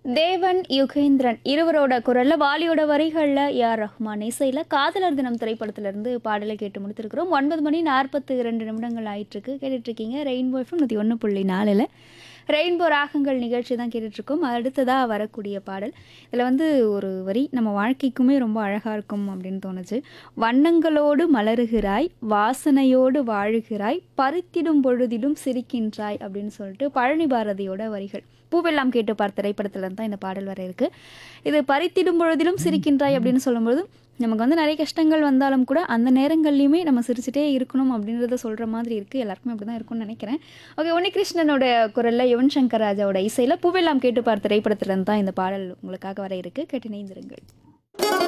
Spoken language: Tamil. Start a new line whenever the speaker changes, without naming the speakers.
தேவன் யுகேந்திரன் இருவரோட குரல்ல வாலியோட வரிகள்ல யார் ரஹ்மான் இசையில காதலர் தினம் திரைப்படத்துல இருந்து பாடலை கேட்டு முடித்திருக்கிறோம் ஒன்பது மணி நாற்பத்தி இரண்டு நிமிடங்கள் ஆயிட்டு இருக்கு கேட்டுட்டு இருக்கீங்க ரெயின்போ எஃப்எம் நூற்றி ஒன்று புள்ளி நாலில் ரெயின்போ ராகங்கள் நிகழ்ச்சி தான் கேட்டுட்ருக்கோம் அடுத்ததாக வரக்கூடிய பாடல் இதில் வந்து ஒரு வரி நம்ம வாழ்க்கைக்குமே ரொம்ப அழகாக இருக்கும் அப்படின்னு தோணுச்சு வண்ணங்களோடு மலருகிறாய் வாசனையோடு வாழுகிறாய் பறித்திடும் பொழுதிலும் சிரிக்கின்றாய் அப்படின்னு சொல்லிட்டு பழனி பாரதியோட வரிகள் பூவெல்லாம் கேட்டு பார்த்த திரைப்படத்துல தான் இந்த பாடல் வர இருக்கு இது பறித்திடும் பொழுதிலும் சிரிக்கின்றாய் அப்படின்னு சொல்லும்போது நமக்கு வந்து நிறைய கஷ்டங்கள் வந்தாலும் கூட அந்த நேரங்கள்லையுமே நம்ம சிரிச்சிட்டே இருக்கணும் அப்படின்றத சொல்கிற மாதிரி இருக்குது எல்லாருக்குமே அப்படி தான் இருக்கும்னு நினைக்கிறேன் ஓகே உன்னிகிருஷ்ணனோட குரலில் யுவன் சங்கர் ராஜாவோட இசையில் பூவெல்லாம் கேட்டு பார்த்த திரைப்படத்துல இருந்து தான் இந்த பாடல் உங்களுக்காக வர இருக்கு கேட்டு இணைந்திருங்கள்